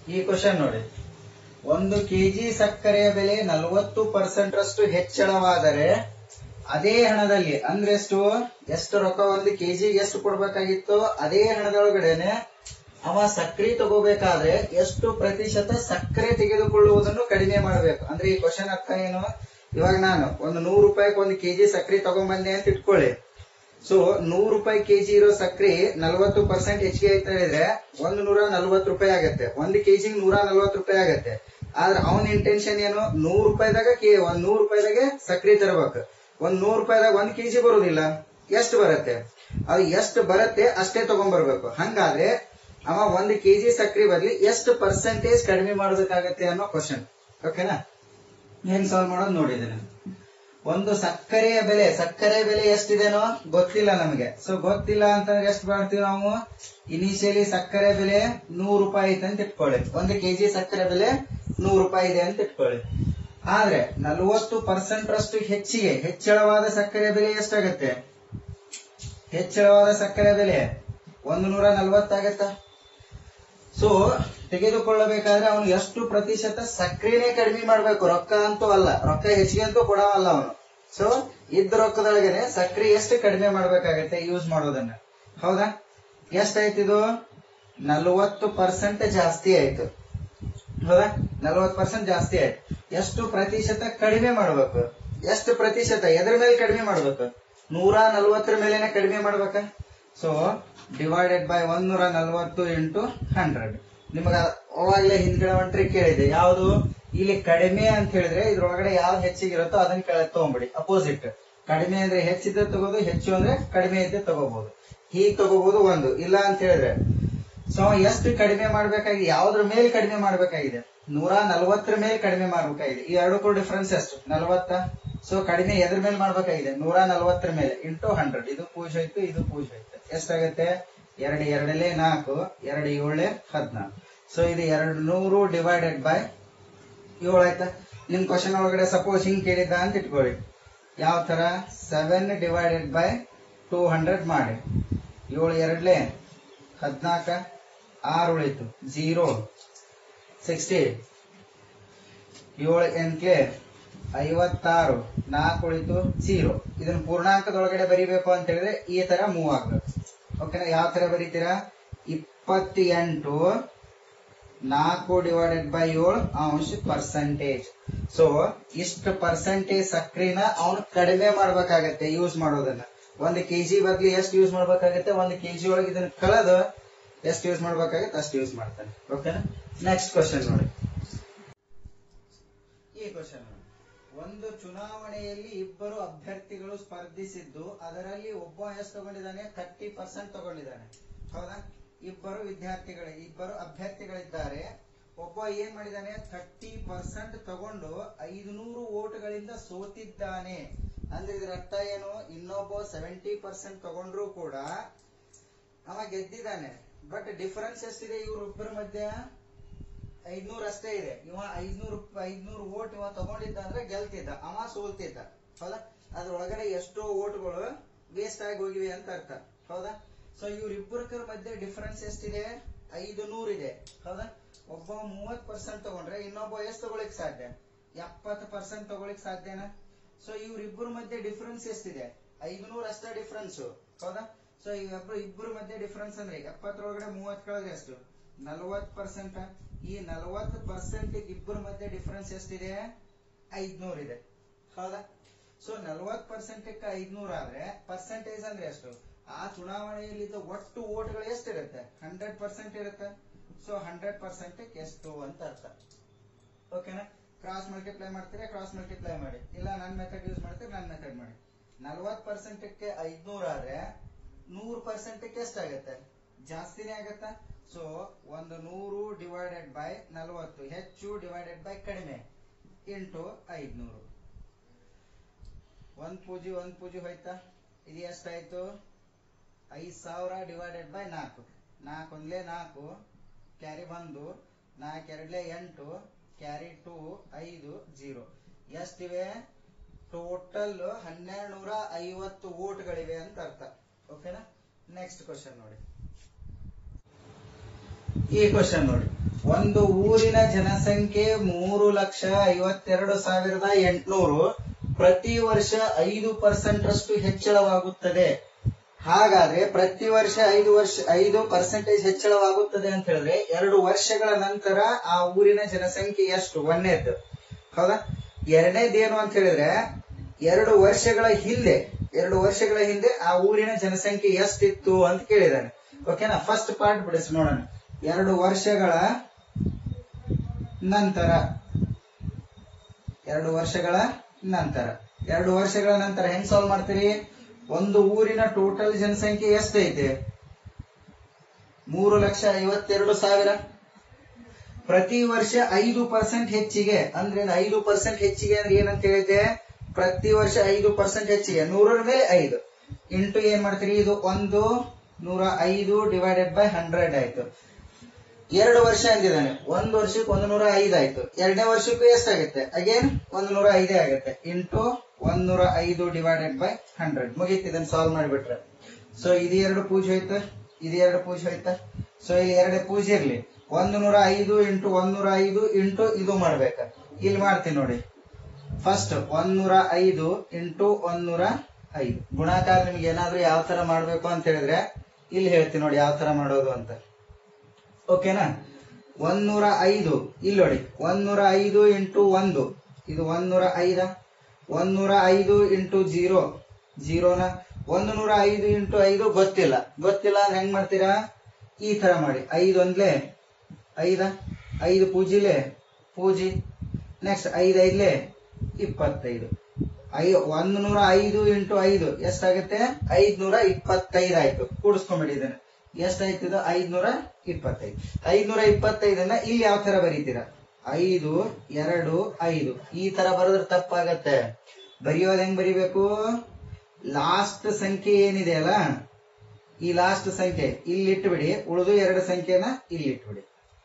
ಈ ಕ್ವಶನ್ ನೋಡಿ ಒಂದು ಕೆಜಿ ಸಕ್ಕರೆಯ ಬೆಲೆ ನಲವತ್ತು ಪರ್ಸೆಂಟ್ ರಷ್ಟು ಹೆಚ್ಚಳವಾದರೆ ಅದೇ ಹಣದಲ್ಲಿ ಅಂದ್ರೆ ಎಷ್ಟು ಎಷ್ಟು ರೊಕ್ಕ ಒಂದು ಕೆಜಿಗೆ ಎಷ್ಟು ಕೊಡ್ಬೇಕಾಗಿತ್ತು ಅದೇ ಹಣದೊಳಗಡೆನೆ ಅವ ಸಕ್ಕರೆ ತಗೋಬೇಕಾದ್ರೆ ಎಷ್ಟು ಪ್ರತಿಶತ ಸಕ್ಕರೆ ತೆಗೆದುಕೊಳ್ಳುವುದನ್ನು ಕಡಿಮೆ ಮಾಡಬೇಕು ಅಂದ್ರೆ ಈ ಕ್ವಶನ್ ಅರ್ಥ ಏನು ಇವಾಗ ನಾನು ಒಂದು ನೂರು ರೂಪಾಯಿಗೆ ಒಂದು ಕೆಜಿ ಸಕ್ಕರೆ ತಗೊಂಡ್ಬಂದೆ ಅಂತ ಇಟ್ಕೊಳ್ಳಿ ಸೊ ನೂರು ರೂಪಾಯಿ ಕೆಜಿ ಇರೋ ಸಕ್ಕರೆ ನಲವತ್ತು ಪರ್ಸೆಂಟ್ ಹೆಚ್ಚಿಗೆ ಆಯ್ತಾ ಹೇಳಿದ್ರೆ ಒಂದು ನೂರ ನಲ್ವತ್ತು ರೂಪಾಯಿ ಆಗತ್ತೆ ಒಂದು ಕೆಜಿಗೆ ನೂರ ನಲ್ವತ್ತು ರೂಪಾಯಿ ಆಗತ್ತೆ ಆದ್ರೆ ಅವನ ಇಂಟೆನ್ಷನ್ ಏನು ನೂರು ರೂಪಾಯಿದಾಗ ಕೆ ಒಂದ್ ನೂರು ರೂಪಾಯಿದಾಗೆ ಸಕ್ಕರೆ ತರಬೇಕು ಒಂದ್ ನೂರು ರೂಪಾಯಿದಾಗ ಒಂದ್ ಕೆಜಿ ಬರುದಿಲ್ಲ ಎಷ್ಟು ಬರತ್ತೆ ಅದು ಎಷ್ಟು ಬರತ್ತೆ ಅಷ್ಟೇ ತಗೊಂಡ್ಬರ್ಬೇಕು ಹಂಗಾದ್ರೆ ಅವ ಒಂದ್ ಕೆಜಿ ಸಕ್ಕರೆ ಬದ್ಲಿ ಎಷ್ಟು ಪರ್ಸೆಂಟೇಜ್ ಕಡಿಮೆ ಮಾಡೋದಕ್ಕಾಗತ್ತೆ ಅನ್ನೋ ಕ್ವಶನ್ ಓಕೆನಾ ಹೆಂಗ್ ಸಾಲ್ವ್ ಮಾಡೋದು ನೋಡಿದ್ದೇನೆ ಒಂದು ಸಕ್ಕರೆಯ ಬೆಲೆ ಸಕ್ಕರೆ ಬೆಲೆ ಎಷ್ಟಿದೆನೋ ಗೊತ್ತಿಲ್ಲ ನಮಗೆ ಸೊ ಗೊತ್ತಿಲ್ಲ ಅಂತಂದ್ರೆ ಎಷ್ಟು ಮಾಡ್ತೀವಿ ನಾವು ಇನಿಷಿಯಲಿ ಸಕ್ಕರೆ ಬೆಲೆ ನೂರು ರೂಪಾಯಿ ಐತೆ ಅಂತ ಇಟ್ಕೊಳ್ಳಿ ಒಂದು ಕೆಜಿ ಸಕ್ಕರೆ ಬೆಲೆ ನೂರು ರೂಪಾಯಿ ಇದೆ ಅಂತ ಇಟ್ಕೊಳ್ಳಿ ಆದ್ರೆ ನಲವತ್ತು ಪರ್ಸೆಂಟ್ ರಷ್ಟು ಹೆಚ್ಚಿಗೆ ಹೆಚ್ಚಳವಾದ ಸಕ್ಕರೆ ಬೆಲೆ ಎಷ್ಟಾಗತ್ತೆ ಹೆಚ್ಚಳವಾದ ಸಕ್ಕರೆ ಬೆಲೆ ಒಂದು ನೂರ ನಲ್ವತ್ತಾಗತ್ತ ಸೊ ತೆಗೆದುಕೊಳ್ಳಬೇಕಾದ್ರೆ ಅವನು ಎಷ್ಟು ಪ್ರತಿಶತ ಸಕ್ರೆನೇ ಕಡಿಮೆ ಮಾಡ್ಬೇಕು ರೊಕ್ಕ ಅಂತೂ ಅಲ್ಲ ರೊಕ್ಕ ಹೆಚ್ಚಿಗೆ ಅಂತೂ ಕೊಡವಲ್ಲ ಅವನು ಸೊ ಇದ್ದ ರೊಕ್ಕದೊಳಗನೆ ಸಕ್ರೆ ಎಷ್ಟು ಕಡಿಮೆ ಮಾಡ್ಬೇಕಾಗತ್ತೆ ಯೂಸ್ ಮಾಡೋದನ್ನ ಹೌದಾ ಎಷ್ಟಾಯ್ತು ಇದು ನಲವತ್ತು ಪರ್ಸೆಂಟ್ ಜಾಸ್ತಿ ಆಯ್ತು ಹೌದಾ ನಲವತ್ತು ಪರ್ಸೆಂಟ್ ಜಾಸ್ತಿ ಆಯ್ತು ಎಷ್ಟು ಪ್ರತಿಶತ ಕಡಿಮೆ ಮಾಡ್ಬೇಕು ಎಷ್ಟು ಪ್ರತಿಶತ ಎದ್ರ ಮೇಲೆ ಕಡಿಮೆ ಮಾಡ್ಬೇಕು ನೂರ ನಲ್ವತ್ತರ ಮೇಲೆನೆ ಕಡಿಮೆ ಮಾಡ್ಬೇಕ ಸೊ ಡಿವೈಡೆಡ್ ಬೈ ಒಂದೂರ ನಲ್ವತ್ತು ಇಂಟು ಹಂಡ್ರೆಡ್ ನಿಮಗ ಅವಾಗ್ಲೇ ಹಿಂದ್ಗಡೆ ಒಂದ್ ಟ್ರಿಕ್ ಕೇಳಿದೆ ಯಾವುದು ಇಲ್ಲಿ ಕಡಿಮೆ ಅಂತ ಹೇಳಿದ್ರೆ ಇದ್ರೊಳಗಡೆ ಯಾವ್ದು ಹೆಚ್ಚಿಗಿರುತ್ತೋ ಅದನ್ನ ಕೆಳ ತಗೊಂಬಿಡಿ ಅಪೋಸಿಟ್ ಕಡಿಮೆ ಅಂದ್ರೆ ಹೆಚ್ಚಿದ್ದ ತಗೋದು ಹೆಚ್ಚು ಅಂದ್ರೆ ಕಡಿಮೆ ಇದ್ದ ತಗೋಬಹುದು ಹೀಗ್ ತಗೋಬಹುದು ಒಂದು ಇಲ್ಲ ಅಂತ ಹೇಳಿದ್ರೆ ಸೊ ಎಷ್ಟು ಕಡಿಮೆ ಮಾಡ್ಬೇಕಾಗಿದೆ ಯಾವ್ದ್ರ ಮೇಲೆ ಕಡಿಮೆ ಮಾಡ್ಬೇಕಾಗಿದೆ ನೂರ ನಲ್ವತ್ತರ ಮೇಲೆ ಕಡಿಮೆ ಮಾಡ್ಬೇಕಾಗಿದೆ ಈ ಎರಡಕ್ಕೂ ಡಿಫ್ರೆನ್ಸ್ ಎಷ್ಟು ನಲ್ವತ್ತ ಸೊ ಕಡಿಮೆ ಎದ್ರ ಮೇಲೆ ಮಾಡ್ಬೇಕಾಗಿದೆ ನೂರ ನಲ್ವತ್ತರ ಮೇಲೆ ಇಂಟು ಹಂಡ್ರೆಡ್ ಇದು ಪೂಜೆ ಹೋಯ್ತು ಇದು ಪೂಜೆ ಹೋಯ್ತು ಎಷ್ಟಾಗತ್ತೆ ಎರಡು ಎರಡಲೇ ನಾಲ್ಕು ಎರಡು ಏಳೆ ಹದಿನಾಲ್ಕು ಸೊ ಇದು ಎರಡು ನೂರು ಡಿವೈಡೆಡ್ ಬೈ ಏಳು ಆಯ್ತಾ ನಿಮ್ ಕ್ವಶನ್ ಒಳಗಡೆ ಸಪೋಸ್ ಹಿಂಗ್ ಕೇಳಿದ್ದ ಅಂತ ಇಟ್ಕೊಳ್ಳಿ ಯಾವ ತರ seven divided by two hundred ಮಾಡಿ ಏಳು ಎರಡ್ಲೆ ಹದ್ನಾಲ್ಕ ಆರು ಉಳಿತು ಜೀರೋ ಸಿಕ್ಸ್ಟಿ ಏಳು ಎಂಟ್ಲೆ ಐವತ್ತಾರು ನಾಲ್ಕು ಉಳಿತು ಜೀರೋ ಇದನ್ನ ಪೂರ್ಣಾಂಕದೊಳಗಡೆ ಬರಿಬೇಕು ಅಂತ ಹೇಳಿದ್ರೆ ಈ ತರ ಮೂವ್ ಆಗ್ಬೇಕು ಓಕೆನಾ ಯಾವ ತರ ಬರೀತೀರಾ ಇಪ್ಪತ್ತೆಂಟು ನಾಲ್ಕು ಡಿವೈಡೆಡ್ ಬೈ ಏಳು ಅಂಶ ಪರ್ಸೆಂಟೇಜ್ ಸೊ ಇಷ್ಟು ಪರ್ಸೆಂಟೇಜ್ ಸಕ್ರಿನ ಅವನು ಕಡಿಮೆ ಮಾಡ್ಬೇಕಾಗತ್ತೆ ಯೂಸ್ ಮಾಡೋದನ್ನ ಒಂದು ಕೆಜಿ ಬದ್ಲಿ ಎಷ್ಟು ಯೂಸ್ ಮಾಡ್ಬೇಕಾಗತ್ತೆ ಒಂದು ಕೆಜಿ ಒಳಗೆ ಇದನ್ನ ಕಳೆದು ಎಷ್ಟು ಯೂಸ್ ಮಾಡ್ಬೇಕಾಗತ್ತೆ ಅಷ್ಟು ಯೂಸ್ ಮಾಡ್ತಾನೆ ಓಕೆನಾ ನೆಕ್ಸ್ಟ್ ಕ್ವಶನ್ ನೋಡಿ ಈ ಕ್ವಶನ್ ನೋಡಿ ಒಂದು ಚುನಾವಣೆಯಲ್ಲಿ ಇಬ್ಬರು ಅಭ್ಯರ್ಥಿಗಳು ಸ್ಪರ್ಧಿಸಿದ್ದು ಅದರಲ್ಲಿ ಒಬ್ಬ ಎಷ್ಟು ತಗೊಂಡಿದ್ದಾನೆ ಥರ್ಟಿ ಪರ್ಸೆಂಟ್ ತಗೊಂಡಿದ್ದಾನೆ ಹೌದಾ ಇಬ್ಬರು ವಿದ್ಯಾರ್ಥಿಗಳು ಇಬ್ಬರು ಅಭ್ಯರ್ಥಿಗಳಿದ್ದಾರೆ ಒಬ್ಬ ಏನ್ ಮಾಡಿದಾನೆ ಥರ್ಟಿ ಪರ್ಸೆಂಟ್ ತಗೊಂಡು ಐದುನೂರು ಓಟ್ಗಳಿಂದ ಸೋತಿದ್ದಾನೆ ಅಂದ್ರೆ ಇದ್ರ ಅರ್ಥ ಏನು ಇನ್ನೊಬ್ಬ ಸೆವೆಂಟಿ ಪರ್ಸೆಂಟ್ ತಗೊಂಡ್ರು ಕೂಡ ಅವ ಗೆದ್ದಿದ್ದಾನೆ ಬಟ್ ಡಿಫರೆನ್ಸ್ ಎಷ್ಟಿದೆ ಇವ್ರಿಬ್ಬರ ಮಧ್ಯ ಐದ್ನೂರ್ ಅಷ್ಟೇ ಇದೆ ಇವ ಐದ್ನೂರ್ ಐದ್ನೂರ್ ಓಟ್ ಇವ ತಗೊಂಡಿದ್ದ ಅಂದ್ರೆ ಗೆಲ್ತಿದ್ದ ಅವ ಸೋಲ್ತಿದ್ದ ಹೌದಾ ಅದ್ರೊಳಗಡೆ ಎಷ್ಟೋ ಓಟ್ಗಳು ವೇಸ್ಟ್ ಆಗಿ ಹೋಗಿವೆ ಅಂತ ಅರ್ಥ ಹೌದಾ ಸೊ ಇವ್ರಿಬ್ಬರ ಮಧ್ಯೆ ಡಿಫರೆನ್ಸ್ ಎಷ್ಟಿದೆ ಐದು ನೂರ್ ಇದೆ ಹೌದಾ ಒಬ್ಬ ಮೂವತ್ ಪರ್ಸೆಂಟ್ ತಗೊಂಡ್ರೆ ಇನ್ನೊಬ್ಬ ಎಷ್ಟು ತಗೊಳಿಕ್ ಸಾಧ್ಯ ಎಪ್ಪತ್ತು ಪರ್ಸೆಂಟ್ ತಗೊಳಿಕ್ ಸಾಧ್ಯನಾ ಸೊ ಇವ್ರಿಬ್ಬರ ಮಧ್ಯೆ ಡಿಫರೆನ್ಸ್ ಎಷ್ಟಿದೆ ಐದುನೂರ್ ಅಷ್ಟೇ ಡಿಫರೆನ್ಸ್ ಹೌದಾ ಸೊ ಇವ್ರಿಬ್ರು ಇಬ್ಬರ ಮಧ್ಯೆ ಡಿಫರೆನ್ಸ್ ಅಂದ್ರೆ ಎಪ್ಪತ್ತರೊಳಗಡೆ ಮೂವತ್ ಕಳೆದ್ರೆ ಎಷ್ಟು ನಲ್ವತ್ ಪರ್ಸೆಂಟ್ ಈ ನಲವತ್ತು ಪರ್ಸೆಂಟ್ ಇಬ್ಬರ ಮಧ್ಯೆ ಡಿಫರೆನ್ಸ್ ಎಷ್ಟಿದೆ ಐದ್ನೂರ್ ಇದೆ ಹೌದಾ ಸೊ ನಲ್ವತ್ ಪರ್ಸೆಂಟ್ ಐದ್ನೂರ್ ಆದ್ರೆ ಪರ್ಸೆಂಟೇಜ್ ಅಂದ್ರೆ ಎಷ್ಟು ಆ ಚುನಾವಣೆಯಲ್ಲಿದ್ದ ಒಟ್ಟು ಓಟ್ಗಳು ಎಷ್ಟಿರುತ್ತೆ ಹಂಡ್ರೆಡ್ ಪರ್ಸೆಂಟ್ ಇರುತ್ತೆ ಸೊ ಹಂಡ್ರೆಡ್ ಪರ್ಸೆಂಟ್ ಎಷ್ಟು ಅಂತ ಅರ್ಥ ಓಕೆನಾ ಕ್ರಾಸ್ ಮಲ್ಟಿಪ್ಲೈ ಮಾಡ್ತೀರಾ ಕ್ರಾಸ್ ಮಲ್ಟಿಪ್ಲೈ ಮಾಡಿ ಇಲ್ಲ ನನ್ನ ಮೆಥಡ್ ಯೂಸ್ ಮಾಡ್ತೀರಾ ನನ್ನ ಮೆಥಡ್ ಮಾಡಿ ನಲ್ವತ್ ಪರ್ಸೆಂಟ್ಗೆ ಐದ್ನೂರ್ ಆದ್ರೆ ನೂರ್ ಪರ್ಸೆಂಟ್ಗೆ ಎಷ್ಟಾಗತ್ತೆ ಜಾಸ್ತಿನೇ ಆಗತ್ತಾ ಸೊ ಒಂದು ನೂರು ಡಿವೈಡೆಡ್ ಬೈ ನಲವತ್ತು ಹೆಚ್ಚು ಡಿವೈಡೆಡ್ ಬೈ ಕಡಿಮೆ ಇಂಟು ಐದ್ನೂರು ಒಂದ್ ಪೂಜಿ ಒಂದ್ ಪೂಜಿ ಹೋಯ್ತಾ ಇದು ಎಷ್ಟಾಯ್ತು ಐದ್ ಸಾವಿರ ಡಿವೈಡೆಡ್ ಬೈ ನಾಲ್ಕು ನಾಲ್ಕು ಒಂದ್ಲೆ ನಾಲ್ಕು ಕ್ಯಾರಿ ಒಂದು ನಾಲ್ಕು ಎರಡ್ಲೆ ಎಂಟು ಕ್ಯಾರಿ ಟು ಐದು ಜೀರೋ ಎಷ್ಟಿವೆ ಟೋಟಲ್ ಹನ್ನೆರಡು ನೂರ ಐವತ್ತು ಓಟ್ಗಳಿವೆ ಅಂತ ಅರ್ಥ ಓಕೆನಾ ನೆಕ್ಸ್ಟ್ ಕ್ವಶನ್ ನೋಡಿ ಈ ಕ್ವಶನ್ ನೋಡಿ ಒಂದು ಊರಿನ ಜನಸಂಖ್ಯೆ ಮೂರು ಲಕ್ಷ ಐವತ್ತೆರಡು ಸಾವಿರದ ಎಂಟುನೂರು ಪ್ರತಿ ವರ್ಷ ಐದು ಪರ್ಸೆಂಟ್ ರಷ್ಟು ಹೆಚ್ಚಳವಾಗುತ್ತದೆ ಹಾಗಾದ್ರೆ ಪ್ರತಿ ವರ್ಷ ಐದು ವರ್ಷ ಐದು ಪರ್ಸೆಂಟೇಜ್ ಹೆಚ್ಚಳವಾಗುತ್ತದೆ ಅಂತ ಹೇಳಿದ್ರೆ ಎರಡು ವರ್ಷಗಳ ನಂತರ ಆ ಊರಿನ ಜನಸಂಖ್ಯೆ ಎಷ್ಟು ಒಂದನೇದ್ದು ಹೌದಾ ಎರಡನೇದೇನು ಅಂತ ಹೇಳಿದ್ರೆ ಎರಡು ವರ್ಷಗಳ ಹಿಂದೆ ಎರಡು ವರ್ಷಗಳ ಹಿಂದೆ ಆ ಊರಿನ ಜನಸಂಖ್ಯೆ ಎಷ್ಟಿತ್ತು ಅಂತ ಕೇಳಿದಾನೆ ಓಕೆನಾ ಫಸ್ಟ್ ಪಾರ್ಟ್ ಬಿಡಿಸಿ ನೋಡೋಣ ಎರಡು ವರ್ಷಗಳ ನಂತರ ಎರಡು ವರ್ಷಗಳ ನಂತರ ಎರಡು ವರ್ಷಗಳ ನಂತರ ಹೆಂಗ್ ಸಾಲ್ವ್ ಮಾಡ್ತೀರಿ ಒಂದು ಊರಿನ ಟೋಟಲ್ ಜನಸಂಖ್ಯೆ ಎಷ್ಟೈತೆ ಮೂರು ಲಕ್ಷ ಐವತ್ತೆರಡು ಸಾವಿರ ಪ್ರತಿ ವರ್ಷ ಐದು ಪರ್ಸೆಂಟ್ ಹೆಚ್ಚಿಗೆ ಅಂದ್ರೆ ಏನು ಐದು ಪರ್ಸೆಂಟ್ ಹೆಚ್ಚಿಗೆ ಅಂದ್ರೆ ಏನಂತ ಹೇಳಿದೆ ಪ್ರತಿ ವರ್ಷ ಐದು ಪರ್ಸೆಂಟ್ ಹೆಚ್ಚಿಗೆ ನೂರರ ಮೇಲೆ ಐದು ಇಂಟು ಏನ್ ಮಾಡ್ತೀರಿ ಇದು ಒಂದು ನೂರ ಐದು ಡಿವೈಡೆಡ್ ಬೈ ಹಂಡ್ರೆಡ್ ಆಯ್ತು ಎರಡು ವರ್ಷ ಅಂದಿದ್ದಾನೆ ಒಂದ್ ವರ್ಷಕ್ಕೆ ಒಂದು ನೂರ ಐದು ಆಯ್ತು ಎರಡನೇ ವರ್ಷಕ್ಕೂ ಎಷ್ಟಾಗುತ್ತೆ ಅಗೇನ್ ಒಂದು ನೂರ ಐದೇ ಆಗುತ್ತೆ ಇಂಟು ಒಂದ್ ನೂರ ಐದು ಡಿವೈಡೆಡ್ ಬೈ ಹಂಡ್ರೆಡ್ ಮುಗೀತು ಇದನ್ನ ಸಾಲ್ವ್ ಮಾಡಿಬಿಟ್ರೆ ಸೊ ಇದು ಎರಡು ಪೂಜೆ ಹೋಯ್ತು ಇದು ಎರಡು ಪೂಜೆ ಹೋಯ್ತಾ ಸೊ ಇಲ್ಲಿ ಎರಡು ಪೂಜೆ ಇರ್ಲಿ ಒಂದು ನೂರ ಐದು ಇಂಟು ಒಂದ್ ನೂರ ಐದು ಇಂಟು ಇದು ಮಾಡ್ಬೇಕ ಇಲ್ಲಿ ಮಾಡ್ತೀನಿ ನೋಡಿ ಫಸ್ಟ್ ಒಂದ್ ನೂರ ಐದು ಇಂಟು ಒಂದ್ ನೂರ ಐದು ಗುಣಾಕಾರ ನಿಮ್ಗೆ ಏನಾದ್ರೂ ಯಾವ ತರ ಮಾಡ್ಬೇಕು ಅಂತ ಹೇಳಿದ್ರೆ ಇಲ್ಲಿ ಹೇಳ್ತೀನಿ ನೋಡಿ ಯಾವ ತರ ಮಾಡೋದು ಅಂತ ಓಕೆನಾ ಒಂದೂರ ಐದು ಇಲ್ಲಿ ನೋಡಿ ಒಂದೂರ ಐದು ಇಂಟು ಒಂದು ಇದು ಒಂದೂರ ಐದ ಒಂದೂರ ಐದು ಇಂಟು ಜೀರೋ ಜೀರೋನ ಒಂದು ನೂರ ಐದು ಇಂಟು ಐದು ಗೊತ್ತಿಲ್ಲ ಗೊತ್ತಿಲ್ಲ ಅಂದ್ರೆ ಹೆಂಗ್ ಮಾಡ್ತೀರಾ ಈ ತರ ಮಾಡಿ ಐದು ಒಂದ್ಲೆ ಐದ ಐದು ಪೂಜಿಲೆ ಪೂಜಿ ನೆಕ್ಸ್ಟ್ ಐದ್ ಐದ್ಲೆ ಇಪ್ಪತ್ತೈದು ಐ ಒಂದ್ ನೂರ ಐದು ಇಂಟು ಐದು ಎಷ್ಟಾಗುತ್ತೆ ಐದ್ನೂರ ಇಪ್ಪತ್ತೈದು ಆಯ್ತು ಕೂಡಿಸ್ಕೊಂಬಿಡಿ ಇದನ್ನ ಎಷ್ಟಾಯ್ತು ಇದು ಐದ್ನೂರ ಇಪ್ಪತ್ತೈದು ಐದ್ನೂರ ಇಪ್ಪತ್ತೈದನ್ನ ಇಲ್ಲಿ ಯಾವ ತರ ಬರೀತೀರಾ ಐದು ಎರಡು ಐದು ಈ ತರ ಬರೆದ್ರೆ ತಪ್ಪಾಗತ್ತೆ ಬರೆಯೋದ್ ಹೆಂಗ್ ಬರಿಬೇಕು ಲಾಸ್ಟ್ ಸಂಖ್ಯೆ ಏನಿದೆ ಅಲ್ಲ ಈ ಲಾಸ್ಟ್ ಸಂಖ್ಯೆ ಇಲ್ಲಿ ಇಟ್ಬಿಡಿ ಉಳಿದು ಎರಡು ಸಂಖ್ಯೆನ ಇಲ್ಲಿ ಇಟ್ಬಿಡಿ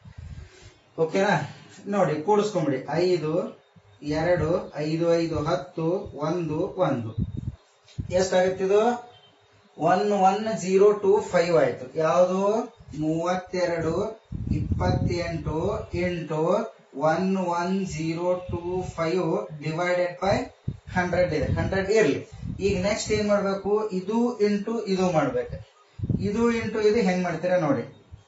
ಓಕೆನಾ ನೋಡಿ ಕೂಡಿಸ್ಕೊಂಬಿಡಿ ಐದು ಎರಡು ಐದು ಐದು ಹತ್ತು ಒಂದು ಒಂದು ಎಷ್ಟಾಗುತ್ತಿದು one one zero two five ಆಯ್ತು ಯಾವುದು ಮೂವತ್ತೆರಡು ಇಪ್ಪತ್ತೆಂಟು into one one zero two five divided by hundred ಇದೆ ಹಂಡ್ರೆಡ್ ಇರ್ಲಿ ಈಗ ನೆಕ್ಸ್ಟ್ ಏನ್ ಮಾಡ್ಬೇಕು ಇದು ಇಂಟು ಇದು ಮಾಡ್ಬೇಕು ಇದು ಇಂಟು ಇದು ಹೆಂಗ್ ಮಾಡ್ತೀರಾ ನೋಡಿ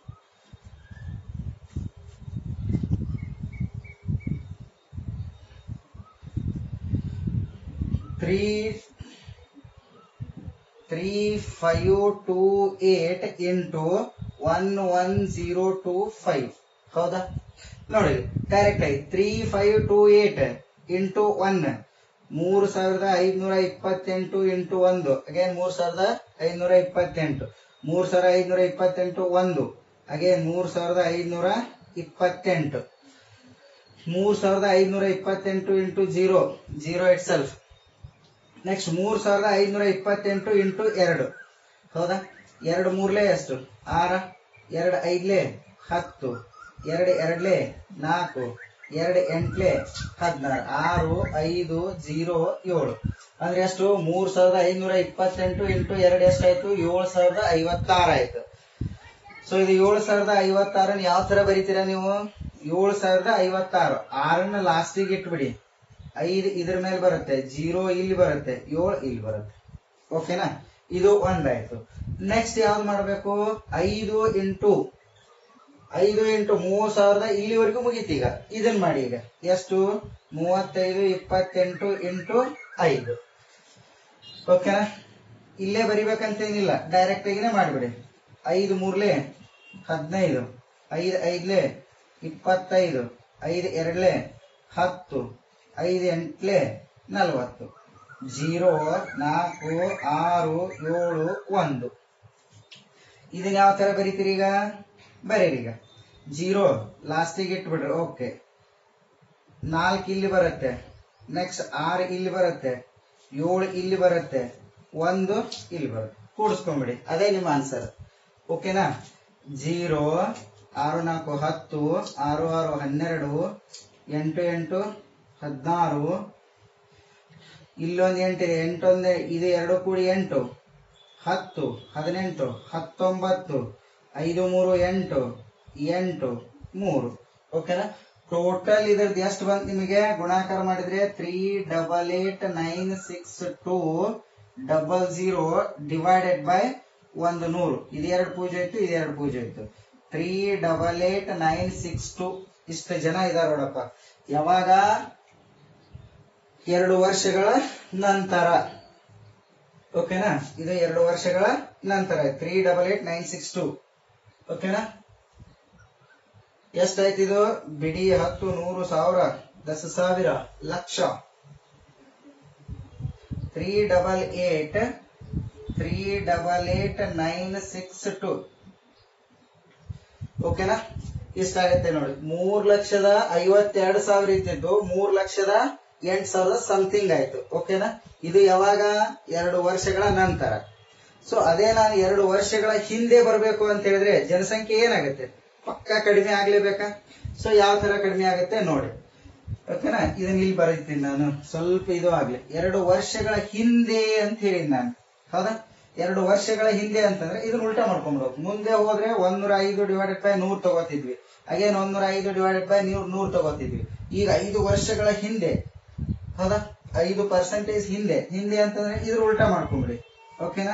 three three five two eight into one one zero two five ಹೌದಾ ನೋಡಿ ಡೈರೆಕ್ಟ್ ಆಗಿ three five two eight into one ಮೂರು ಸಾವಿರದ ಐದ್ನೂರ ಇಪ್ಪತ್ತೆಂಟು ಇಂಟು ಒಂದು ಅಗೇನ್ ಮೂರ್ ಸಾವಿರದ ಐದ್ನೂರ ಇಪ್ಪತ್ತೆಂಟು ಮೂರ್ ಸಾವಿರದ ಐದ್ನೂರ ಇಪ್ಪತ್ತೆಂಟು ಒಂದು ಅಗೇನ್ ಮೂರ್ ಸಾವಿರದ ಐದ್ನೂರ ಇಪ್ಪತ್ತೆಂಟು ಮೂರ್ ಸಾವಿರದ ಐದ್ನೂರ ಇಪ್ಪತ್ತೆಂಟು into zero zero itself next ಮೂರ್ ಸಾವಿರದ ಐದ್ನೂರ ಇಪ್ಪತ್ತೆಂಟು ಇಂಟು ಎರಡು ಹೌದಾ ಎರಡು ಮೂರ್ಲೆ ಎಷ್ಟು ಆರ ಎರಡು ಐದ್ಲೆ ಹತ್ತು ಎರಡು ಎರಡ್ಲೆ ನಾಲ್ಕು ಎರಡು ಎಂಟ್ಲೆ ಹದಿನಾರು ಆರು ಐದು ಜೀರೋ ಏಳು ಅಂದ್ರೆ ಎಷ್ಟು ಮೂರ್ ಸಾವಿರದ ಐದ್ನೂರ ಇಪ್ಪತ್ತೆಂಟು ಇಂಟು ಎರಡು ಎಷ್ಟಾಯ್ತು ಏಳು ಸಾವಿರದ ಐವತ್ತಾರು ಆಯ್ತು ಸೊ ಇದು ಏಳು ಸಾವಿರದ ಐವತ್ತಾರನ್ನ ಯಾವ ತರ ಬರೀತೀರಾ ನೀವು ಏಳು ಸಾವಿರದ ಐವತ್ತಾರು ಆರನ್ನ ಲಾಸ್ಟಿಗೆ ಇಟ್ಬಿಡಿ ಐದು ಇದ್ರ ಮೇಲೆ ಬರುತ್ತೆ ಜೀರೋ ಇಲ್ಲಿ ಬರುತ್ತೆ ಏಳು ಇಲ್ಲಿ ಬರುತ್ತೆ ಓಕೆನಾ ಇದು ಒಂದಾಯ್ತು ನೆಕ್ಸ್ಟ್ ಯಾವ್ದು ಮಾಡ್ಬೇಕು ಐದು ಇಂಟು ಐದು ಇಂಟು ಮೂವತ್ ಸಾವಿರದ ಇಲ್ಲಿವರೆಗೂ ಮುಗೀತು ಈಗ ಇದನ್ ಮಾಡಿ ಈಗ ಎಷ್ಟು ಮೂವತ್ತೈದು ಇಪ್ಪತ್ತೆಂಟು ಇಂಟು ಐದು ಓಕೆನಾ ಇಲ್ಲೇ ಬರಿಬೇಕಂತೇನಿಲ್ಲ ಡೈರೆಕ್ಟ್ ಆಗಿನೇ ಮಾಡ್ಬಿಡಿ ಐದು ಮೂರ್ಲೆ ಹದಿನೈದು ಐದು ಐದ್ಲೆ ಇಪ್ಪತ್ತೈದು ಐದು ಎರಡ್ಲೆ ಹತ್ತು ಐದು ಎಂಟ್ಲೆ ನಲ್ವತ್ತು ಜೀರೋ ನಾಲ್ಕು ಆರು ಏಳು ಒಂದು ಇದನ್ನ ಯಾವ ತರ ಬರೀತೀರಿ ಈಗ ಬರೀರಿ ಈಗ ಜೀರೋ ಲಾಸ್ಟಿಗೆ ಇಟ್ಬಿಡ್ರಿ ಓಕೆ ನಾಲ್ಕು ಇಲ್ಲಿ ಬರುತ್ತೆ ನೆಕ್ಸ್ಟ್ ಆರು ಇಲ್ಲಿ ಬರುತ್ತೆ ಏಳು ಇಲ್ಲಿ ಬರುತ್ತೆ ಒಂದು ಇಲ್ಲಿ ಬರುತ್ತೆ ಕೂಡಿಸ್ಕೊಂಬಿಡಿ ಅದೇ ನಿಮ್ಮ ಆನ್ಸರ್ ಓಕೆನಾ ಜೀರೋ ಆರು ನಾಲ್ಕು ಹತ್ತು ಆರು ಆರು ಹನ್ನೆರಡು ಎಂಟು ಎಂಟು ಹದಿನಾರು ಇಲ್ಲೊಂದು ಎಂಟಿದೆ ಎಂಟೊಂದು ಇದು ಎರಡು ಕೂಡಿ ಎಂಟು ಹತ್ತು ಹದಿನೆಂಟು ಹತ್ತೊಂಬತ್ತು ಐದು ಮೂರು ಎಂಟು ಎಂಟು ಮೂರು ಓಕೆನಾ ಟೋಟಲ್ ಇದ್ರದ್ದು ಎಷ್ಟು ಬಂತು ನಿಮಗೆ ಗುಣಾಕಾರ ಮಾಡಿದ್ರೆ three double eight nine six two double zero divided by ಒಂದು ನೂರು ಇದೆರಡು ಪೂಜೆ ಆಯ್ತು ಇದೆರಡು ಪೂಜೆ ಆಯ್ತು three double eight nine six two ಇಷ್ಟು ಜನ ಇದಾರೆ ನೋಡಪ್ಪ ಯಾವಾಗ ಎರಡು ವರ್ಷಗಳ ನಂತರ ಓಕೆನಾ ಇದು ಎರಡು ವರ್ಷಗಳ ನಂತರ three double eight nine six two ಓಕೆನಾ ಎಷ್ಟಾಯ್ತು ಇದು ಬಿಡಿ ಹತ್ತು ನೂರು ಸಾವಿರ ದಸ ಸಾವಿರ lakh three double eight three double eight nine six two ಓಕೆನಾ ಇಷ್ಟಾಗತ್ತೆ ನೋಡಿ ಮೂರ್ ಲಕ್ಷದ ಐವತ್ತೆರಡು ಸಾವಿರ ಇದ್ದಿದ್ದು ಮೂರ್ ಲಕ್ಷದ ಎಂಟ್ ಸಾವಿರದ ಸಮಥಿಂಗ್ ಆಯ್ತು ಓಕೆನಾ ಇದು ಯಾವಾಗ ಎರಡು ವರ್ಷಗಳ ನಂತರ ಸೊ ಅದೇ ನಾನು ಎರಡು ವರ್ಷಗಳ ಹಿಂದೆ ಬರಬೇಕು ಅಂತ ಹೇಳಿದ್ರೆ ಜನಸಂಖ್ಯೆ ಏನಾಗುತ್ತೆ ಪಕ್ಕ ಕಡಿಮೆ ಆಗ್ಲೇಬೇಕಾ ಸೊ ಯಾವ ತರ ಕಡಿಮೆ ಆಗುತ್ತೆ ನೋಡಿ ಓಕೆನಾ ಇದನ್ನ ಇಲ್ಲಿ ಬರೀತೀನಿ ನಾನು ಸ್ವಲ್ಪ ಇದು ಆಗ್ಲಿ ಎರಡು ವರ್ಷಗಳ ಹಿಂದೆ ಅಂತ ಹೇಳಿದ್ ನಾನು ಹೌದಾ ಎರಡು ವರ್ಷಗಳ ಹಿಂದೆ ಅಂತಂದ್ರೆ ಇದನ್ನ ಉಲ್ಟಾ ಮಾಡ್ಕೊಂಡ್ಬಿಡೋದು ಮುಂದೆ ಹೋದ್ರೆ ಒಂದೂರ ಐದು ಡಿವೈಡೆಡ್ ಬೈ ನೂರ್ ತಗೋತಿದ್ವಿ ಅಗೇನ್ ಒಂದೂರ ಐದು ಡಿವೈಡೆಡ್ ಬೈ ನೂರ್ ನೂರ್ ತಗೋತಿದ್ವಿ ಈಗ ಐದು ವರ್ಷಗಳ ಹಿಂದೆ ಹೌದಾ ಐದು ಪರ್ಸೆಂಟೇಜ್ ಹಿಂದೆ ಹಿಂದೆ ಅಂತಂದ್ರೆ ಇದ್ರ ಉಲ್ಟಾ ಮಾಡ್ಕೊಂಬಿಡಿ ಓಕೆನಾ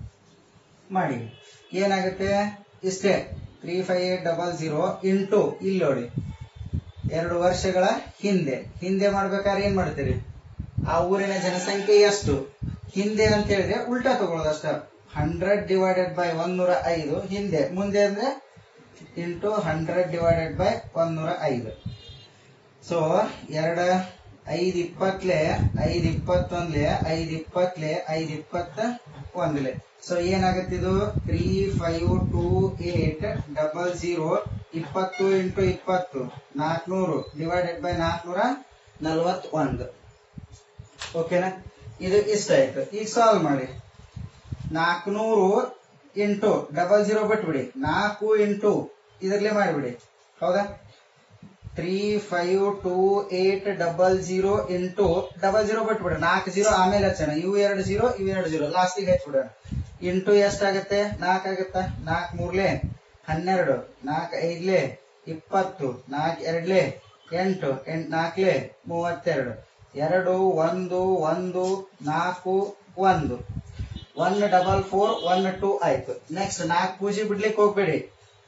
ಮಾಡಿ ಏನಾಗುತ್ತೆ ಇಷ್ಟೇ three five eight double zero into ಇಲ್ಲಿ ನೋಡಿ ಎರಡು ವರ್ಷಗಳ ಹಿಂದೆ ಹಿಂದೆ ಮಾಡ್ಬೇಕಾದ್ರೆ ಏನ್ ಮಾಡ್ತೀರಿ ಆ ಊರಿನ ಜನಸಂಖ್ಯೆ ಎಷ್ಟು ಹಿಂದೆ ಅಂತ ಹೇಳಿದ್ರೆ ಉಲ್ಟಾ ತಗೊಳ್ಳೋದು ಅಷ್ಟ ಹಂಡ್ರೆಡ್ ಡಿವೈಡೆಡ್ ಬೈ ಒಂದೂರ ಐದು ಹಿಂದೆ ಮುಂದೆ ಅಂದ್ರೆ ಇಂಟು ಹಂಡ್ರೆಡ್ ಡಿವೈಡೆಡ್ ಬೈ ಒಂದೂರ ಐದು ಸೊ ಎರಡ ಐದ್ ಇಪ್ಪತ್ಲೆ ಐದ್ ಇಪ್ಪತ್ತೊಂದ್ಲೆ ಐದ್ ಇಪ್ಪತ್ಲೆ ಐದ್ ಇಪ್ಪತ್ತ ಒಂದ್ಲೆ ಸೊ ಏನಾಗತ್ತಿದು three five two eight double zero ಇಪ್ಪತ್ತು ಇಂಟು ಇಪ್ಪತ್ತು ನಾಲ್ಕನೂರು ಡಿವೈಡೆಡ್ ಬೈ ನಾಲ್ಕನೂರ ನಲ್ವತ್ ಒಂದು ಓಕೆನಾ ಇದು ಇಷ್ಟ ಆಯ್ತು ಈಗ ಸಾಲ್ವ್ ಮಾಡಿ ನಾಲ್ಕನೂರು ಇಂಟು ಡಬಲ್ ಜೀರೋ ಬಿಟ್ಬಿಡಿ ನಾಲ್ಕು ಇಂಟು ಇದರಲ್ಲೇ ಮಾಡಿಬಿಡಿ ಹೌದಾ three five two eight double zero into double zero ಬಿಟ್ಬಿಡ ನಾಲ್ಕು ಜೀರೋ ಆಮೇಲೆ ಹಚ್ಚೋಣ ಇವು ಎರಡು ಜೀರೋ ಇವು ಎರಡು ಜೀರೋ ಲಾಸ್ಟಿಗೆ ಹಚ್ಬಿಡೋಣ ಇಂಟು ಎಷ್ಟಾಗತ್ತೆ ನಾಲ್ಕು ಆಗತ್ತ ನಾಲ್ಕು ಮೂರ್ಲೆ ಹನ್ನೆರಡು ನಾಲ್ಕು ಐದ್ಲೆ ಇಪ್ಪತ್ತು ನಾಲ್ಕು ಎರಡ್ಲೆ ಎಂಟು ಎಂಟ್ ನಾಲ್ಕಲೆ ಮೂವತ್ತೆರಡು ಎರಡು ಒಂದು ಒಂದು ನಾಲ್ಕು ಒಂದು one double four one two ಆಯ್ತು ನೆಕ್ಸ್ಟ್ ನಾಲ್ಕು ಪೂಜೆ ಬಿಡ್ಲಿಕ್ಕೆ ಹೋಗ್ಬೇಡಿ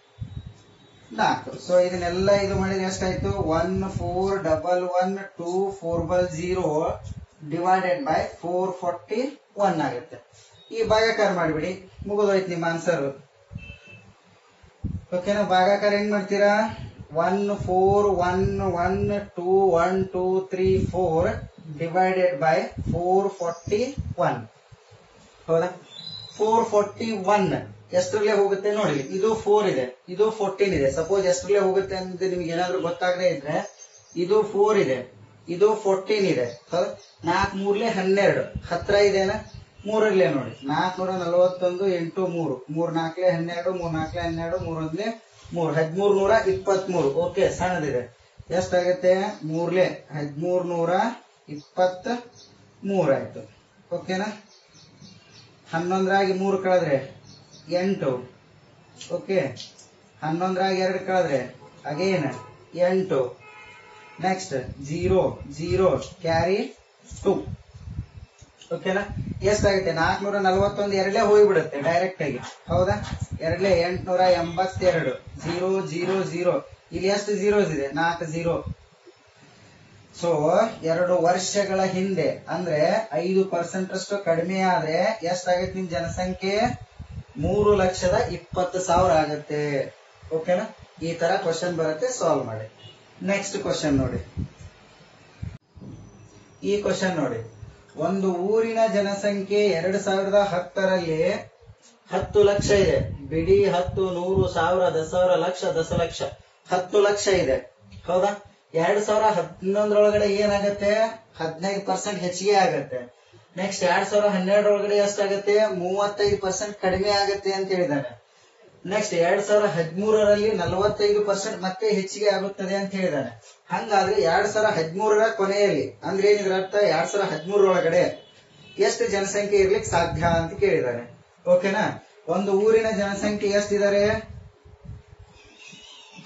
ನಾಲ್ಕು ಸೊ ಇದನ್ನೆಲ್ಲ ಇದು ಮಾಡಿದ್ರೆ ಎಷ್ಟಾಯ್ತು one four double one two four double zero divided by four forty one ಆಗುತ್ತೆ ಈ ಭಾಗಾಕಾರ ಮಾಡಿಬಿಡಿ ಮುಗಿದೋಯ್ತು ನಿಮ್ಮ ಆನ್ಸರ್ ಓಕೆನಾ ಭಾಗಾಕಾರ ಹೆಂಗ್ ಮಾಡ್ತೀರಾ one four one one two one two three four divided by four forty one ಹೌದಾ ಫೋರ್ ಫಾರ್ಟಿ ಒನ್ ಎಷ್ಟರಲ್ಲೇ ಹೋಗುತ್ತೆ ನೋಡಿ ಇದು ಫೋರ್ ಇದೆ ಇದು ಫೋರ್ಟೀನ್ ಇದೆ ಸಪೋಸ್ ಎಷ್ಟರಲ್ಲೇ ಹೋಗುತ್ತೆ ಅಂತ ನಿಮ್ಗೆ ಏನಾದ್ರೂ ಗೊತ್ತಾಗದೇ ಇದ್ರೆ ಇದು ಫೋರ್ ಇದೆ ಇದು ಫೋರ್ಟೀನ್ ಇದೆ ಹೌದಾ ನಾಲ್ಕು ಮೂರ್ಲೆ ಹನ್ನೆರಡು ಹತ್ರ ಇದೆನಾ ಮೂರಲ್ಲೇ ನೋಡಿ ನಾಲ್ಕನೂರ ನಲವತ್ತೊಂದು ಎಂಟು ಮೂರು ಮೂರ್ ನಾಲ್ಕಲೆ ಹನ್ನೆರಡು ಮೂರ್ ನಾಲ್ಕಲೆ ಹನ್ನೆರಡು ಮೂರೊಂದ್ಲೆ ಮೂರ್ ಹದಿಮೂರ್ ನೂರ ಇಪ್ಪತ್ಮೂರು ಓಕೆ ಸಣ್ಣದಿದೆ ಎಷ್ಟಾಗತ್ತೆ ಮೂರ್ಲೆ ಹದಿಮೂರ್ ನೂರ ಇಪ್ಪತ್ತ ಮೂರಾಯ್ತು ಓಕೆನಾ ಹನ್ನೊಂದರಾಗಿ ಮೂರು ಕಳೆದ್ರೆ ಎಂಟು ಓಕೆ ಹನ್ನೊಂದರಾಗಿ ಎರಡು ಕಳೆದ್ರೆ ಅಗೇನ್ ಎಂಟು next zero zero carry two ಓಕೆನಾ ಎಷ್ಟಾಗುತ್ತೆ ನಾಲ್ಕನೂರ ನಲವತ್ತೊಂದು ಎರಡೇ ಹೋಗ್ಬಿಡುತ್ತೆ ಡೈರೆಕ್ಟ್ ಆಗಿ ಹೌದಾ ಎರಡ್ಲೆ ಎಂಟ್ನೂರ ಎಂಬತ್ತೆರಡು ಜೀರೋ ಜೀರೋ ಜೀರೋ ಇಲ್ಲಿ ಎಷ್ಟು ಜೀರೋಸ್ ಇದೆ ನಾಲ್ಕು ಜೀರೋ ಸೊ ಎರಡು ವರ್ಷಗಳ ಹಿಂದೆ ಅಂದ್ರೆ ಐದು ಪರ್ಸೆಂಟ್ ಅಷ್ಟು ಕಡಿಮೆ ಆದ್ರೆ ಎಷ್ಟಾಗತ್ತೆ ನಿಮ್ ಜನಸಂಖ್ಯೆ ಮೂರು ಲಕ್ಷದ ಇಪ್ಪತ್ತು ಸಾವಿರ ಆಗತ್ತೆ ಓಕೆನಾ ಈ ತರ ಕ್ವಶನ್ ಬರುತ್ತೆ ಸಾಲ್ವ್ ಮಾಡಿ ನೆಕ್ಸ್ಟ್ ಕ್ವಶನ್ ನೋಡಿ ಈ ಕ್ವಶನ್ ನೋಡಿ ಒಂದು ಊರಿನ ಜನಸಂಖ್ಯೆ ಎರಡ್ ಸಾವಿರದ ಹತ್ತರಲ್ಲಿ ಹತ್ತು ಲಕ್ಷ ಇದೆ ಬಿಡಿ ಹತ್ತು ನೂರು ಸಾವಿರ ದಸ ಸಾವಿರ ಲಕ್ಷ ದಶ ಲಕ್ಷ ಹತ್ತು ಲಕ್ಷ ಇದೆ ಹೌದಾ ಎರಡ್ ಸಾವಿರ ಹನ್ನೊಂದರೊಳಗಡೆ ಏನಾಗತ್ತೆ ಹದಿನೈದು ಪರ್ಸೆಂಟ್ ಹೆಚ್ಚಿಗೆ ಆಗತ್ತೆ ನೆಕ್ಸ್ಟ್ ಎರಡ್ ಸಾವಿರ ಹನ್ನೆರಡರೊಳಗಡೆ ಎಷ್ಟಾಗತ್ತೆ ಮೂವತ್ತೈದು ಪರ್ಸೆಂಟ್ ಕಡಿಮೆ ಆಗತ್ತೆ ಅಂತ ಹೇಳಿದಾನೆ ನೆಕ್ಸ್ಟ್ ಎರಡ್ ಸಾವಿರ ಹದಿಮೂರರಲ್ಲಿ ನಲವತ್ತೈದು ಪರ್ಸೆಂಟ್ ಮತ್ತೆ ಹೆಚ್ಚಿಗೆ ಆಗುತ್ತದೆ ಅಂತ ಹೇಳಿದಾನೆ ಹಂಗಾದ್ರೆ ಎರಡ್ ಸಾವಿರ ಹದಿಮೂರರ ಕೊನೆಯಲ್ಲಿ ಅಂದ್ರೆ ಏನಿದ್ರ ಅರ್ಥ ಎರಡ್ ಸಾವಿರ ಹದಿಮೂರರೊಳಗಡೆ ಎಷ್ಟು ಜನಸಂಖ್ಯೆ ಇರ್ಲಿಕ್ಕೆ ಸಾಧ್ಯ ಅಂತ ಕೇಳಿದಾನೆ ಓಕೆನಾ ಒಂದು ಊರಿನ ಜನಸಂಖ್ಯೆ ಎಷ್ಟಿದ್ದಾರೆ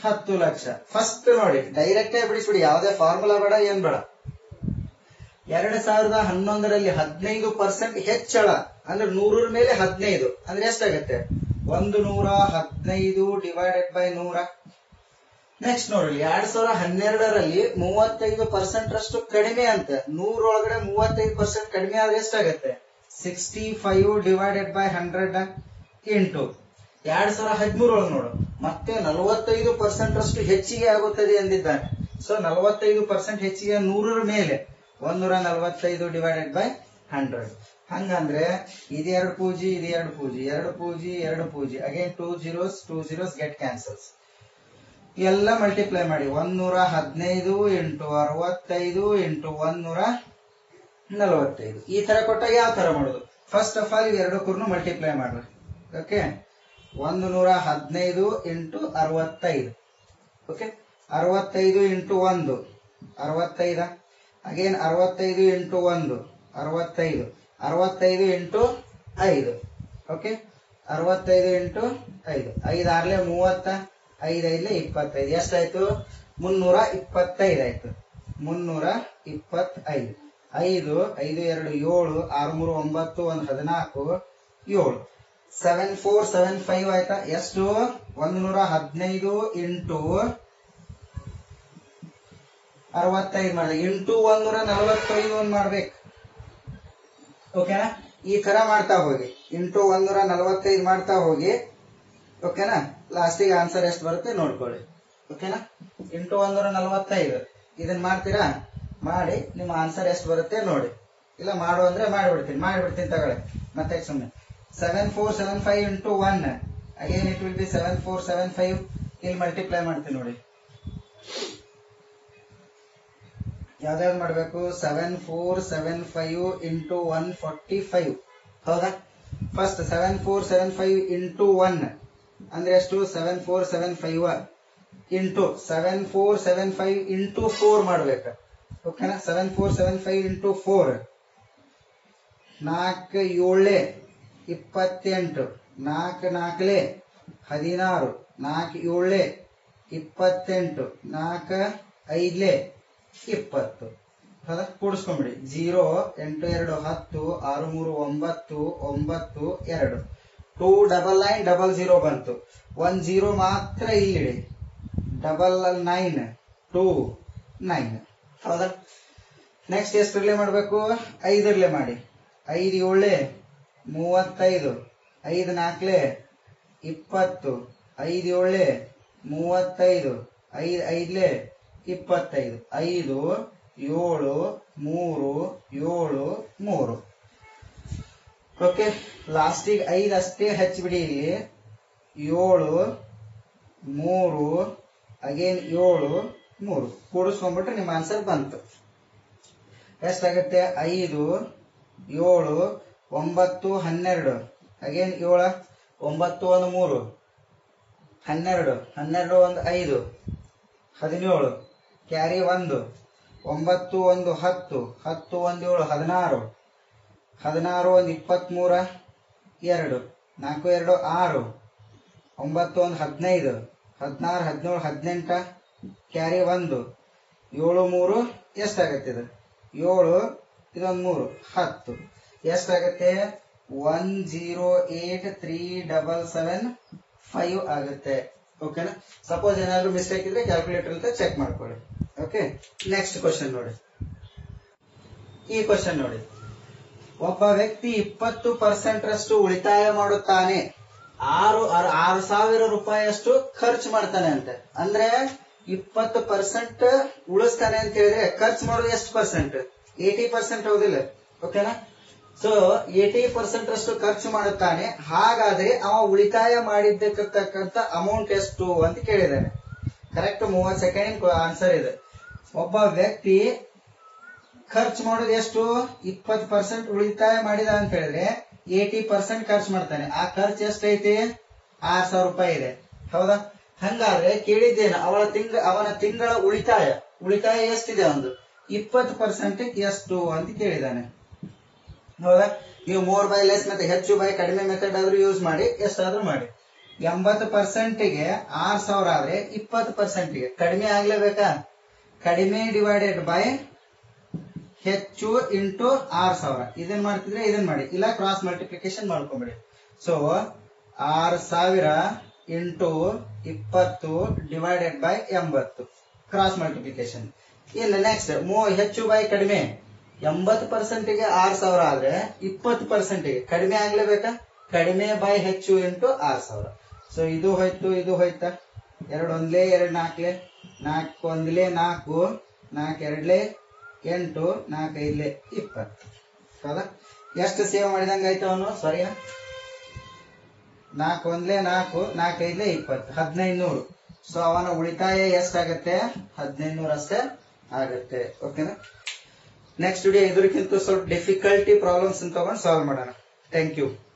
ಹತ್ತು ಲಕ್ಷ ಫಸ್ಟ್ ನೋಡಿ ಡೈರೆಕ್ಟ್ ಆಗಿ ಬಿಡಿಸ್ಬಿಡಿ ಯಾವುದೇ ಫಾರ್ಮುಲಾ ಬೇಡ ಏನ್ ಬೇಡ ಎರಡ್ ಸಾವಿರದ ಹನ್ನೊಂದರಲ್ಲಿ ಹದಿನೈದು ಪರ್ಸೆಂಟ್ ಹೆಚ್ಚಳ ಅಂದ್ರೆ ನೂರರ ಮೇಲೆ ಹದಿನೈದು ಅಂದ್ರೆ ಎಷ್ಟಾಗತ್ತೆ ಒಂದು ನೂರ ಹದಿನೈದು ಡಿವೈಡೆಡ್ ಬೈ ನೂರ ನೆಕ್ಸ್ಟ್ ನೋಡಿ ಎರಡ್ ಸಾವಿರದ ಹನ್ನೆರಡರಲ್ಲಿ ಮೂವತ್ತೈದು ಪರ್ಸೆಂಟ್ ರಷ್ಟು ಕಡಿಮೆ ಅಂತ ನೂರೊಳಗಡೆ ಮೂವತ್ತೈದು ಪರ್ಸೆಂಟ್ ಕಡಿಮೆ ಆದ್ರೆ ಎಷ್ಟಾಗತ್ತೆ sixty five divided by hundred into ಎರಡ್ ಸಾವಿರದ ಹದಿಮೂರೊಳಗೆ ನೋಡು ಮತ್ತೆ ನಲವತ್ತೈದು ಪರ್ಸೆಂಟ್ ರಷ್ಟು ಹೆಚ್ಚಿಗೆ ಆಗುತ್ತದೆ ಎಂದಿದ್ದಾನೆ ಸೊ ನಲವತ್ತೈದು ಪರ್ಸೆಂಟ್ ಹೆಚ್ಚಿಗೆ ನೂರರ ಮೇಲೆ ಒಂದೂರ ನಲವತ್ತೈದು ಡಿವೈಡೆಡ್ ಬೈ ಹಂಡ್ರೆಡ್ ಹಂಗಂದ್ರೆ ಇದೆರಡು ಪೂಜಿ ಇದೆರಡು ಪೂಜಿ ಎರಡು ಪೂಜಿ ಎರಡು ಪೂಜಿ again two zeros two zeros get cancels ಎಲ್ಲ ಮಲ್ಟಿಪ್ಲೈ ಮಾಡಿ ಒಂದೂರ ಹದಿನೈದು ಇಂಟು ಅರವತ್ತೈದು ಇಂಟು ಒಂದೂರ ನಲವತ್ತೈದು ಈ ತರ ಕೊಟ್ಟಾಗ ಯಾವ ತರ ಮಾಡೋದು ಫಸ್ಟ್ ಆಫ್ ಆಲ್ ಎರಡಕ್ಕೂ ಮಲ್ಟಿಪ್ಲೈ ಮಾಡ್ರಿ ಓಕೆ ಒಂದು ನೂರ ಹದಿನೈದು ಇಂಟು ಅರವತ್ತೈದು ಓಕೆ ಅರವತ್ತೈದು ಇಂಟು ಒಂದು ಅರವತ್ತೈದ ಅಗೇನ್ ಅರವತ್ತೈದು ಇಂಟು ಒಂದು ಅರವತ್ತೈದು ಅರವತ್ತೈದು ಇಂಟು ಐದು ಓಕೆ ಅರವತ್ತೈದು ಇಂಟು ಐದು ಐದು ಆರ್ಲೆ ಮೂವತ್ತ ಐದು ಐದ್ಲೆ ಇಪ್ಪತ್ತೈದು ಎಷ್ಟಾಯ್ತು ಮುನ್ನೂರ ಇಪ್ಪತ್ತೈದು ಆಯ್ತು ಮುನ್ನೂರ ಇಪ್ಪತ್ತೈದು ಐದು ಐದು ಎರಡು ಏಳು ಆರು ಮೂರು ಒಂಬತ್ತು ಒಂದು ಹದಿನಾಲ್ಕು ಏಳು ಸೆವೆನ್ ಫೋರ್ ಸೆವೆನ್ ಫೈವ್ ಆಯ್ತಾ ಎಷ್ಟು ಒಂದು ನೂರ ಹದಿನೈದು ಇಂಟು ಅರವತ್ತೈದು ಮಾಡಿ ಇಂಟು ಒಂದೂರ ನಲವತ್ತೈದು ಒಂದ್ ಮಾಡ್ಬೇಕು ಓಕೆನಾ ಈ ತರ ಮಾಡ್ತಾ ಹೋಗಿ ಇಂಟು ಒಂದೂರ ನಲವತ್ತೈದು ಮಾಡ್ತಾ ಹೋಗಿ ಓಕೆನಾ ಲಾಸ್ಟಿಗೆ ಆನ್ಸರ್ ಎಷ್ಟು ಬರುತ್ತೆ ನೋಡ್ಕೊಳ್ಳಿ ಓಕೆನಾ ಇಂಟು ಒಂದೂರ ನಲವತ್ತೈದು ಇದನ್ನ ಮಾಡ್ತೀರಾ ಮಾಡಿ ನಿಮ್ಮ ಆನ್ಸರ್ ಎಷ್ಟು ಬರುತ್ತೆ ನೋಡಿ ಇಲ್ಲ ಮಾಡು ಅಂದ್ರೆ ಮಾಡಿಬಿಡ್ತೀನಿ ಮಾಡಿಬಿಡ್ತೀನಿ ತಗೊಳ್ಳಿ ಮತ್ತೆ ಸುಮ್ಮನೆ seven four seven five into one again it will be seven four seven five ಇಲ್ಲಿ ಮಲ್ಟಿಪ್ಲೈ ಮಾಡ್ತೀನಿ ನೋಡಿ ಯಾವ್ದಾವ್ದು ಮಾಡ್ಬೇಕು seven four seven five into one forty five ಹೌದಾ first seven four seven five into one ಅಂದ್ರೆ ಎಷ್ಟು seven four seven five into seven four seven five into four ಮಾಡ್ಬೇಕು ಓಕೆನಾ seven four seven five into four ನಾಲ್ಕು ಏಳೆ ಇಪ್ಪತ್ತೆಂಟು ನಾಲ್ಕು ನಾಲ್ಕಲೆ ಹದಿನಾರು ನಾಲ್ಕು ಏಳೆ ಇಪ್ಪತ್ತೆಂಟು ನಾಲ್ಕು ಐದ್ಲೆ ಇಪ್ಪತ್ತು ಹೌದಾ ಕೂಡಿಸ್ಕೊಂಬಿಡಿ ಜೀರೋ ಎಂಟು ಎರಡು ಹತ್ತು ಆರು ಮೂರು ಒಂಬತ್ತು ಒಂಬತ್ತು ಎರಡು two double nine double zero ಬಂತು ಒಂದ್ ಜೀರೋ ಮಾತ್ರ ಇಲ್ಲಿ ಡಬಲ್ ನೈನ್ ಟೂ ನೈನ್ ಹೌದಾ ನೆಕ್ಸ್ಟ್ ಎಷ್ಟರಲ್ಲೇ ಮಾಡ್ಬೇಕು ಐದರಲ್ಲೇ ಮಾಡಿ ಐದು ಏಳೆ ಮೂವತ್ತೈದು ಐದು ನಾಲ್ಕಲೆ ಇಪ್ಪತ್ತು ಐದು ಏಳೆ ಮೂವತ್ತೈದು ಐದು ಐದ್ಲೆ ಇಪ್ಪತ್ತೈದು ಐದು ಏಳು ಮೂರು ಏಳು ಮೂರು ಓಕೆ ಲಾಸ್ಟಿಗೆ ಐದು ಅಷ್ಟೇ ಹಚ್ಚಿಬಿಡಿ ಇಲ್ಲಿ ಏಳು ಮೂರು ಅಗೇನ್ ಏಳು ಮೂರು ಕೂಡಿಸ್ಕೊಂಡ್ಬಿಟ್ರೆ ನಿಮ್ಮ ಆನ್ಸರ್ ಬಂತು ಎಷ್ಟಾಗುತ್ತೆ ಐದು ಏಳು ಒಂಬತ್ತು ಹನ್ನೆರಡು ಅಗೇನ್ ಏಳ ಒಂಬತ್ತು ಒಂದು ಮೂರು ಹನ್ನೆರಡು ಹನ್ನೆರಡು ಒಂದು ಐದು ಹದಿನೇಳು ಕ್ಯಾರಿ ಒಂದು ಒಂಬತ್ತು ಒಂದು ಹತ್ತು ಹತ್ತು ಒಂದು ಏಳು ಹದಿನಾರು ಹದಿನಾರು ಒಂದು ಇಪ್ಪತ್ಮೂರ ಎರಡು ನಾಲ್ಕು ಎರಡು ಆರು ಒಂಬತ್ತು ಒಂದು ಹದಿನೈದು ಹದಿನಾರು ಹದಿನೇಳು ಹದಿನೆಂಟ ಕ್ಯಾರಿ ಒಂದು ಏಳು ಮೂರು ಎಷ್ಟಾಗತ್ತೆ ಇದು ಏಳು ಇದೊಂದು ಮೂರು ಹತ್ತು ಎಷ್ಟಾಗತ್ತೆ one zero eight three double seven five ಆಗುತ್ತೆ ಓಕೆನಾ ಸಪೋಸ್ ಏನಾದ್ರು ಮಿಸ್ಟೇಕ್ ಇದ್ರೆ ಕ್ಯಾಲ್ಕುಲೇಟರ್ ಅಂತ ಚೆಕ್ ಮಾಡ್ಕೊಳ್ಳಿ ಓಕೆ ನೆಕ್ಸ್ಟ್ ಕ್ವಶನ್ ನೋಡಿ ಈ ಕ್ವಶನ್ ನೋಡಿ ಒಬ್ಬ ವ್ಯಕ್ತಿ ಇಪ್ಪತ್ತು ಪರ್ಸೆಂಟ್ ರಷ್ಟು ಉಳಿತಾಯ ಮಾಡುತ್ತಾನೆ ಆರು ಆರು- ಆರು ಸಾವಿರ ರೂಪಾಯಿಯಷ್ಟು ಖರ್ಚು ಮಾಡ್ತಾನೆ ಅಂತೆ ಅಂದ್ರೆ ಇಪ್ಪತ್ತು ಪರ್ಸೆಂಟ್ ಉಳಿಸ್ತಾನೆ ಅಂತ ಹೇಳಿದ್ರೆ ಖರ್ಚು ಮಾಡೋದು ಎಷ್ಟು ಪರ್ಸೆಂಟ್ ಏಟಿ ಪರ್ಸೆಂಟ್ ಹೌದಿಲ್ಲ ಓಕೆನಾ ಸೊ ಏಟಿ ಪರ್ಸೆಂಟ್ ಅಷ್ಟು ಖರ್ಚು ಮಾಡುತ್ತಾನೆ ಹಾಗಾದ್ರೆ ಅವ ಉಳಿತಾಯ ಮಾಡಿದ್ದಕ್ಕಂತ ಅಮೌಂಟ್ ಎಷ್ಟು ಅಂತ ಕೇಳಿದ್ದಾನೆ ಕರೆಕ್ಟ್ ಮೂವತ್ ಸೆಕೆಂಡ್ ಆನ್ಸರ್ ಇದೆ ಒಬ್ಬ ವ್ಯಕ್ತಿ ಖರ್ಚು ಮಾಡೋದು ಎಷ್ಟು ಇಪ್ಪತ್ತು ಪರ್ಸೆಂಟ್ ಉಳಿತಾಯ ಮಾಡಿದ ಅಂತ ಹೇಳಿದ್ರೆ ಏಟಿ ಪರ್ಸೆಂಟ್ ಖರ್ಚು ಮಾಡ್ತಾನೆ ಆ ಖರ್ಚು ಎಷ್ಟೈತಿ ಆರ್ ಸಾವಿರ ರೂಪಾಯಿ ಇದೆ ಹೌದಾ ಹಂಗಾದ್ರೆ ಕೇಳಿದ್ದೇನೆ ಅವಳ ತಿಂಗ ಅವನ ತಿಂಗಳ ಉಳಿತಾಯ ಉಳಿತಾಯ ಎಷ್ಟಿದೆ ಒಂದು ಇಪ್ಪತ್ತು ಪರ್ಸೆಂಟ್ ಎಷ್ಟು ಅಂತ ಕೇಳಿದಾನೆ ಹೌದಾ ನೀವು ಮೋರ್ ಬೈ ಲೆಸ್ ಮತ್ತೆ ಹೆಚ್ಚು ಬೈ ಕಡಿಮೆ ಮೆಥಡ್ ಆದ್ರೂ ಯೂಸ್ ಮಾಡಿ ಎಷ್ಟಾದ್ರೂ ಮಾಡಿ ಎಂಬತ್ತು ಪರ್ಸೆಂಟ್ಗೆ ಆರ್ ಸಾವಿರ ಆದ್ರೆ ಇಪ್ಪತ್ತು ಪರ್ಸೆಂಟ್ಗೆ ಕಡಿಮೆ ಆಗ್ಲೇಬೇಕಾ ಕಡಿಮೆ ಡಿವೈಡೆಡ್ ಬೈ ಹೆಚ್ಚು ಇಂಟು ಆರ್ ಸಾವಿರ ಇದನ್ ಮಾಡ್ತಿದ್ರೆ ಇದನ್ ಮಾಡಿ ಇಲ್ಲ ಕ್ರಾಸ್ ಮಲ್ಟಿಪ್ಲಿಕೇಶನ್ ಮಾಡ್ಕೊಂಬಿಡಿ ಸೊ ಆರ್ ಸಾವಿರ ಇಂಟು ಇಪ್ಪತ್ತು ಡಿವೈಡೆಡ್ ಬೈ ಎಂಬತ್ತು ಕ್ರಾಸ್ ಮಲ್ಟಿಪ್ಲಿಕೇಶನ್ ಇನ್ನು ನೆಕ್ಸ್ಟ್ ಮೂ ಹೆಚ್ಚು ಬೈ ಕಡಿಮೆ ಎಂಬತ್ತು ಪರ್ಸೆಂಟ್ಗೆ ಆರ್ ಸಾವಿರ ಆದ್ರೆ ಇಪ್ಪತ್ತು ಪರ್ಸೆಂಟ್ಗೆ ಕಡಿಮೆ ಆಗ್ಲೇಬೇಕಾ ಕಡಿಮೆ ಬೈ ಹೆಚ್ಚು ಇಂಟು ಆರ್ ಸಾವಿರ ಸೊ ಇದು ಹೋಯ್ತು ಇದು ಹೋಯ್ತಾ ಎರಡು ಒಂದ್ಲೆ ಎರಡ್ ನಾಲ್ಕಲೆ ನಾಲ್ಕು ಒಂದ್ಲೆ ನಾಲ್ಕು ನಾಲ್ಕು ಎರಡ್ಲೆ ಎಂಟು ನಾಲ್ಕು ಐದ್ಲೆ ಇಪ್ಪತ್ತು ಹೌದಾ ಎಷ್ಟು ಸೇವ್ ಮಾಡಿದಂಗ ಆಯ್ತು ಅವನು ಸಾರಿ ನಾಲ್ಕು ಒಂದ್ಲೆ ನಾಲ್ಕು ನಾಲ್ಕು ಐದ್ಲೆ ಇಪ್ಪತ್ತು ಹದಿನೈದು ನೂರು ಸೊ ಅವನ ಉಳಿತಾಯ ಎಷ್ಟಾಗತ್ತೆ ಹದಿನೈದು ನೂರು ಅಷ್ಟೇ ಆಗತ್ತೆ ಓಕೆನಾ ನೆಕ್ಸ್ಟ್ ವಿಡಿಯೋ ಇದಕ್ಕಿಂತ ಸ್ವಲ್ಪ ಡಿಫಿಕಲ್ಟಿ ಪ್ರಾಬ್ಲಮ್ಸ್ ತಗೊಂಡು ಸಾಲ್ವ್ ಮಾಡೋಣ ಥ್ಯಾಂಕ್ ಯು